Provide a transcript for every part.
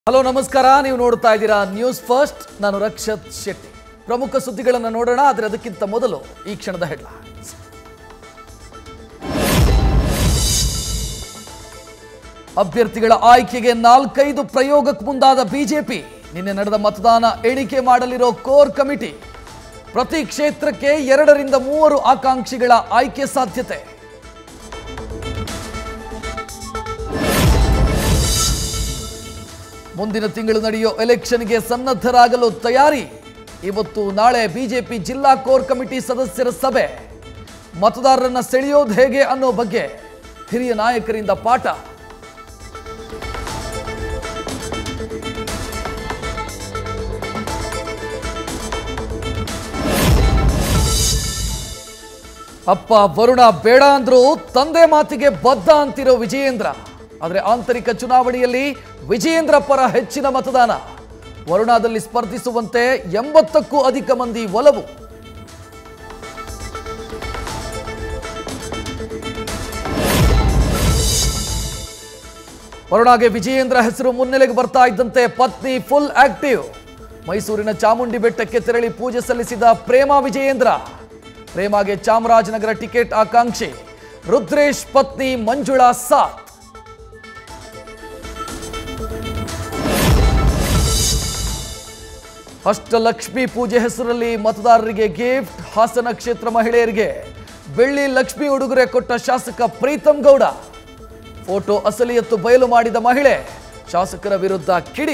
hello ನಮಸ್ಕಾರ ನೀವು ನೋಡ್ತಾ ಇದ್ದೀರಾ ನ್ಯೂಸ್ ಫಸ್ಟ್ ನಾನು ರಕ್ಷತ್ ಶೆಟ್ಟಿ ಪ್ರಮುಖ ಸುದ್ದಿಗಳನ್ನು ನೋಡೋಣ ಆದರೆ ಅದಕ್ಕಿಂತ ಮೊದಲು ಈ ಕ್ಷಣದ ಹೆಡ್ಲೈನ್ಸ್ ಅಭ್ಯರ್ಥಿಗಳ ಆಯ್ಕೆಗೆ ನಾಲ್ಕೈದು ಪ್ರಯೋಗಕ್ಕೆ ಮುಂದಾದ ಬಿಜೆಪಿ ನಿನ್ನೆ ನಡೆದ ಮತದಾನ ಎಣಿಕೆ ಮಾಡಲಿರೋ ಕೋರ್ ಕಮಿಟಿ ಪ್ರತಿ ಕ್ಷೇತ್ರಕ್ಕೆ ಎರಡರಿಂದ ಮೂವರು ಆಕಾಂಕ್ಷಿಗಳ ಆಯ್ಕೆ ಸಾಧ್ಯತೆ ಮುಂದಿನ ತಿಂಗಳು ನಡೆಯೋ ಎಲೆಕ್ಷನ್ಗೆ ಸನ್ನದ್ಧರಾಗಲು ತಯಾರಿ ಇವತ್ತು ನಾಳೆ ಬಿಜೆಪಿ ಜಿಲ್ಲಾ ಕೋರ್ ಕಮಿಟಿ ಸದಸ್ಯರ ಸಭೆ ಮತದಾರರನ್ನ ಸೆಳೆಯೋದು ಹೇಗೆ ಅನ್ನೋ ಬಗ್ಗೆ ಹಿರಿಯ ನಾಯಕರಿಂದ ಪಾಠ ಅಪ್ಪ ವರುಣ ಬೇಡ ಅಂದ್ರು ತಂದೆ ಮಾತಿಗೆ ಬದ್ಧ ಅಂತಿರೋ ವಿಜಯೇಂದ್ರ ಆದರೆ ಆಂತರಿಕ ಚುನಾವಣೆಯಲ್ಲಿ ವಿಜಯೇಂದ್ರ ಪರ ಹೆಚ್ಚಿನ ಮತದಾನ ವರುಣಾದಲ್ಲಿ ಸ್ಪರ್ಧಿಸುವಂತೆ ಎಂಬತ್ತಕ್ಕೂ ಅಧಿಕ ಮಂದಿ ಒಲವು ವರುಣಾಗೆ ವಿಜಯೇಂದ್ರ ಹೆಸರು ಮುನ್ನೆಲೆಗೆ ಬರ್ತಾ ಇದ್ದಂತೆ ಪತ್ನಿ ಫುಲ್ ಆಕ್ಟಿವ್ ಮೈಸೂರಿನ ಚಾಮುಂಡಿ ಬೆಟ್ಟಕ್ಕೆ ತೆರಳಿ ಪೂಜೆ ಸಲ್ಲಿಸಿದ ಪ್ರೇಮ ವಿಜಯೇಂದ್ರ ಪ್ರೇಮಾಗೆ ಚಾಮರಾಜನಗರ ಟಿಕೆಟ್ ಆಕಾಂಕ್ಷಿ ರುದ್ರೇಶ್ ಪತ್ನಿ ಮಂಜುಳಾ ಸಾತ್ ಅಷ್ಟಲಕ್ಷ್ಮಿ ಪೂಜೆ ಹೆಸರಲ್ಲಿ ಮತದಾರರಿಗೆ ಗಿಫ್ಟ್ ಹಾಸನ ಕ್ಷೇತ್ರ ಮಹಿಳೆಯರಿಗೆ ಬೆಳ್ಳಿ ಲಕ್ಷ್ಮಿ ಉಡುಗೊರೆ ಕೊಟ್ಟ ಶಾಸಕ ಪ್ರೀತಂ ಗೌಡ ಫೋಟೋ ಅಸಲಿಯತ್ತು ಬಯಲು ಮಾಡಿದ ಮಹಿಳೆ ಶಾಸಕರ ವಿರುದ್ಧ ಕಿಡಿ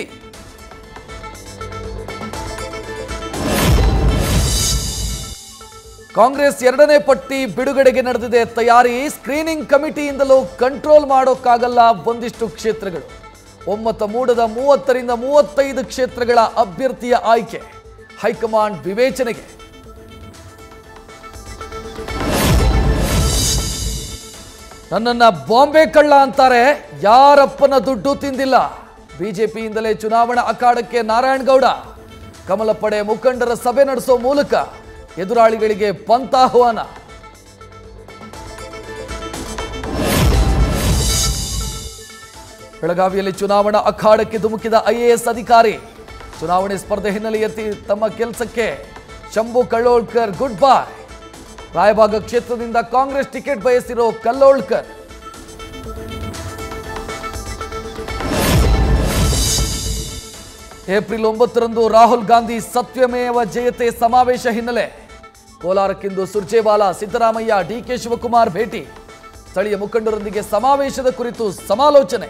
ಕಾಂಗ್ರೆಸ್ ಎರಡನೇ ಪಟ್ಟಿ ಬಿಡುಗಡೆಗೆ ನಡೆದಿದೆ ತಯಾರಿ ಸ್ಕ್ರೀನಿಂಗ್ ಕಮಿಟಿಯಿಂದಲೂ ಕಂಟ್ರೋಲ್ ಮಾಡೋಕ್ಕಾಗಲ್ಲ ಒಂದಿಷ್ಟು ಕ್ಷೇತ್ರಗಳು ಒಮ್ಮತ ಮೂಡದ ಮೂವತ್ತರಿಂದ ಮೂವತ್ತೈದು ಕ್ಷೇತ್ರಗಳ ಅಭ್ಯರ್ಥಿಯ ಆಯ್ಕೆ ಹೈಕಮಾಂಡ್ ವಿವೇಚನೆಗೆ ನನ್ನನ್ನ ಬಾಂಬೆ ಕಳ್ಳ ಅಂತಾರೆ ಯಾರಪ್ಪನ ದುಡ್ಡು ತಿಂದಿಲ್ಲ ಬಿಜೆಪಿಯಿಂದಲೇ ಚುನಾವಣಾ ಅಖಾಡಕ್ಕೆ ನಾರಾಯಣಗೌಡ ಕಮಲ ಪಡೆ ಮುಖಂಡರ ಸಭೆ ನಡೆಸೋ ಮೂಲಕ ಎದುರಾಳಿಗಳಿಗೆ ಪಂತಾಹ್ವಾನ ಬೆಳಗಾವಿಯಲ್ಲಿ ಚುನಾವಣಾ ಅಖಾಡಕ್ಕೆ ಧುಮುಕಿದ ಐಎಎಸ್ ಅಧಿಕಾರಿ ಚುನಾವಣೆ ಸ್ಪರ್ಧೆ ಹಿನ್ನೆಲೆಯಲ್ಲಿ ತಮ್ಮ ಕೆಲಸಕ್ಕೆ ಶಂಭು ಕಳ್ಳೋಳ್ಕರ್ ಗುಡ್ ಬಾಯ್ ರಾಯಬಾಗ ಕ್ಷೇತ್ರದಿಂದ ಕಾಂಗ್ರೆಸ್ ಟಿಕೆಟ್ ಬಯಸಿರೋ ಕಲ್ಲೋಳ್ಕರ್ ಏಪ್ರಿಲ್ ಒಂಬತ್ತರಂದು ರಾಹುಲ್ ಗಾಂಧಿ ಸತ್ಯಮೇವ ಜಯತೆ ಸಮಾವೇಶ ಹಿನ್ನೆಲೆ ಕೋಲಾರಕ್ಕಿಂದು ಸುರ್ಜೇವಾಲಾ ಸಿದ್ದರಾಮಯ್ಯ ಡಿಕೆ ಶಿವಕುಮಾರ್ ಭೇಟಿ ಸ್ಥಳೀಯ ಮುಖಂಡರೊಂದಿಗೆ ಸಮಾವೇಶದ ಕುರಿತು ಸಮಾಲೋಚನೆ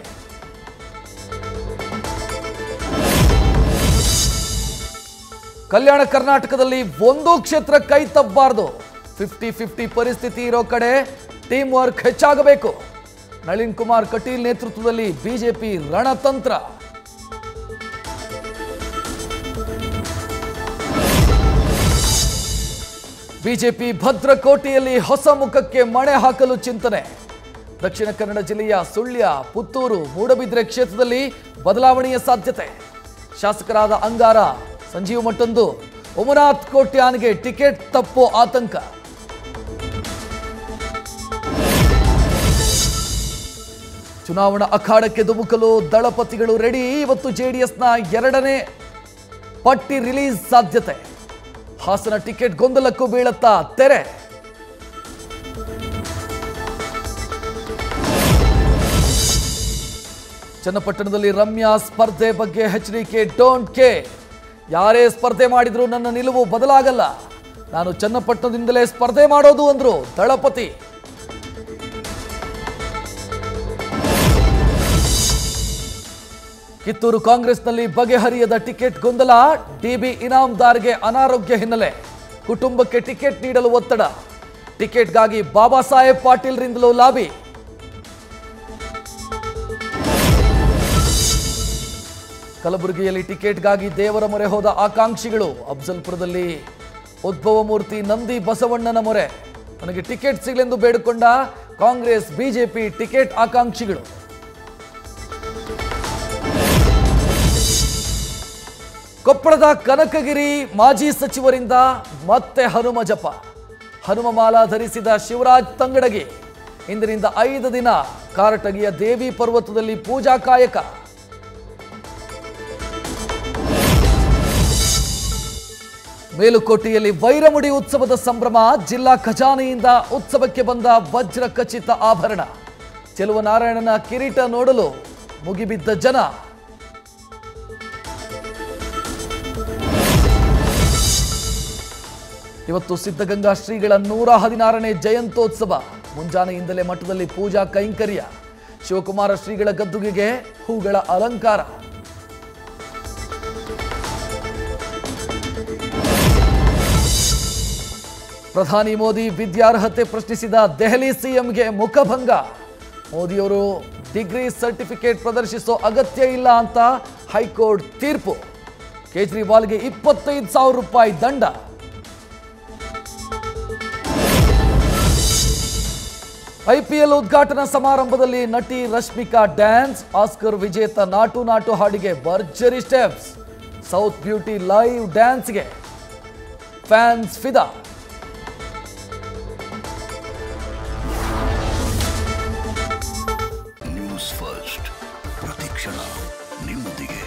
ಕಲ್ಯಾಣ ಕರ್ನಾಟಕದಲ್ಲಿ ಒಂದೂ ಕ್ಷೇತ್ರ ಕೈ ತಪ್ಪಬಾರದು ಫಿಫ್ಟಿ ಫಿಫ್ಟಿ ಪರಿಸ್ಥಿತಿ ಇರೋ ಕಡೆ ಟೀಮ್ ವರ್ಕ್ ಹೆಚ್ಚಾಗಬೇಕು ನಳಿನ್ ಕುಮಾರ್ ಕಟೀಲ್ ನೇತೃತ್ವದಲ್ಲಿ ಬಿಜೆಪಿ ರಣತಂತ್ರ ಬಿಜೆಪಿ ಭದ್ರಕೋಟೆಯಲ್ಲಿ ಹೊಸ ಮುಖಕ್ಕೆ ಮಣೆ ಹಾಕಲು ಚಿಂತನೆ ದಕ್ಷಿಣ ಕನ್ನಡ ಜಿಲ್ಲೆಯ ಸುಳ್ಯ ಪುತ್ತೂರು ಮೂಡಬಿದ್ರೆ ಕ್ಷೇತ್ರದಲ್ಲಿ ಬದಲಾವಣೆಯ ಸಾಧ್ಯತೆ ಶಾಸಕರಾದ ಅಂಗಾರ ಸಂಜೀವ್ ಮಟ್ಟಂದು ಉಮನಾಥ್ ಕೋಟ್ಯಾನ್ಗೆ ಟಿಕೆಟ್ ತಪ್ಪೋ ಆತಂಕ ಚುನಾವಣಾ ಅಖಾಡಕ್ಕೆ ಧುಮುಕಲು ದಳಪತಿಗಳು ರೆಡಿ ಇವತ್ತು ಜೆಡಿಎಸ್ನ ಎರಡನೇ ಪಟ್ಟಿ ರಿಲೀಸ್ ಸಾಧ್ಯತೆ ಹಾಸನ ಟಿಕೆಟ್ ಗೊಂದಲಕ್ಕೂ ಬೀಳತ್ತಾ ತೆರೆ ಚನ್ನಪಟ್ಟಣದಲ್ಲಿ ರಮ್ಯಾ ಸ್ಪರ್ಧೆ ಬಗ್ಗೆ ಎಚ್ಡಿಕೆ ಡೋಂಟ್ ಕೇ ಯಾರೇ ಸ್ಪರ್ಧೆ ಮಾಡಿದ್ರು ನನ್ನ ನಿಲುವು ಬದಲಾಗಲ್ಲ ನಾನು ಚನ್ನಪಟ್ಟಣದಿಂದಲೇ ಸ್ಪರ್ಧೆ ಮಾಡೋದು ಅಂದ್ರು ದಳಪತಿ ಕಿತ್ತೂರು ಕಾಂಗ್ರೆಸ್ನಲ್ಲಿ ಬಗೆಹರಿಯದ ಟಿಕೆಟ್ ಗೊಂದಲ ಡಿಬಿ ಇನಾಮ್ದಾರ್ಗೆ ಅನಾರೋಗ್ಯ ಹಿನ್ನೆಲೆ ಕುಟುಂಬಕ್ಕೆ ಟಿಕೆಟ್ ನೀಡಲು ಒತ್ತಡ ಟಿಕೆಟ್ಗಾಗಿ ಬಾಬಾ ಸಾಹೇಬ್ ಪಾಟೀಲ್ರಿಂದಲೂ ಲಾಬಿ ಕಲಬುರಗಿಯಲ್ಲಿ ಟಿಕೆಟ್ಗಾಗಿ ದೇವರ ಮೊರೆ ಹೋದ ಆಕಾಂಕ್ಷಿಗಳು ಅಫ್ಜಲ್ಪುರದಲ್ಲಿ ಉದ್ಭವ ಮೂರ್ತಿ ನಂದಿ ಬಸವಣ್ಣನ ಮೊರೆ ನನಗೆ ಟಿಕೆಟ್ ಸಿಗಲೆಂದು ಬೇಡಿಕೊಂಡ ಕಾಂಗ್ರೆಸ್ ಬಿಜೆಪಿ ಟಿಕೆಟ್ ಆಕಾಂಕ್ಷಿಗಳು ಕೊಪ್ಪಳದ ಕನಕಗಿರಿ ಮಾಜಿ ಸಚಿವರಿಂದ ಮತ್ತೆ ಹನುಮ ಜಪ ಹನುಮ ಮಾಲಾ ಧರಿಸಿದ ಶಿವರಾಜ್ ತಂಗಡಗಿ ಇಂದಿನಿಂದ ಐದು ದಿನ ಕಾರಟಗಿಯ ದೇವಿ ಪರ್ವತದಲ್ಲಿ ಪೂಜಾ ಕಾಯಕ ಮೇಲುಕೋಟೆಯಲ್ಲಿ ವೈರಮುಡಿ ಉತ್ಸವದ ಸಂಭ್ರಮ ಜಿಲ್ಲಾ ಖಜಾನೆಯಿಂದ ಉತ್ಸವಕ್ಕೆ ಬಂದ ವಜ್ರ ಖಚಿತ ಆಭರಣ ಚೆಲುವನಾರಾಯಣನ ಕಿರೀಟ ನೋಡಲು ಮುಗಿಬಿದ್ದ ಜನ ಇವತ್ತು ಸಿದ್ಧಗಂಗಾ ಶ್ರೀಗಳ ನೂರ ಹದಿನಾರನೇ ಜಯಂತ್ಯೋತ್ಸವ ಮುಂಜಾನೆಯಿಂದಲೇ ಮಠದಲ್ಲಿ ಪೂಜಾ ಕೈಂಕರ್ಯ ಶಿವಕುಮಾರ ಶ್ರೀಗಳ ಗದ್ದುಗೆಗೆ ಹೂಗಳ ಅಲಂಕಾರ ಪ್ರಧಾನಿ ಮೋದಿ ವಿದ್ಯಾರ್ಹತೆ ಪ್ರಶ್ನಿಸಿದ ದೆಹಲಿ ಸಿಎಂಗೆ ಮುಖಭಂಗ ಮೋದಿಯವರು ಡಿಗ್ರಿ ಸರ್ಟಿಫಿಕೇಟ್ ಪ್ರದರ್ಶಿಸೋ ಅಗತ್ಯ ಇಲ್ಲ ಅಂತ ಹೈಕೋರ್ಟ್ ತೀರ್ಪು ಕೇಜ್ರಿವಾಲ್ಗೆ ಇಪ್ಪತ್ತೈದು ಸಾವಿರ ರೂಪಾಯಿ ದಂಡ ಐಪಿಎಲ್ ಉದ್ಘಾಟನಾ ಸಮಾರಂಭದಲ್ಲಿ ನಟಿ ರಶ್ಮಿಕಾ ಡ್ಯಾನ್ಸ್ ಆಸ್ಕರ್ ವಿಜೇತ ನಾಟು ನಾಟು ಹಾಡಿಗೆ ಭರ್ಜರಿ ಸ್ಟೆಪ್ಸ್ ಸೌತ್ ಬ್ಯೂಟಿ ಲೈವ್ ಡ್ಯಾನ್ಸ್ಗೆ ಫ್ಯಾನ್ಸ್ ಫಿದಾ ನ್ಯೂಸ್ ಫಸ್ಟ್ ಪ್ರತಿಕ್ಷಣ ನಿಮ್ಮೊಂದಿಗೆ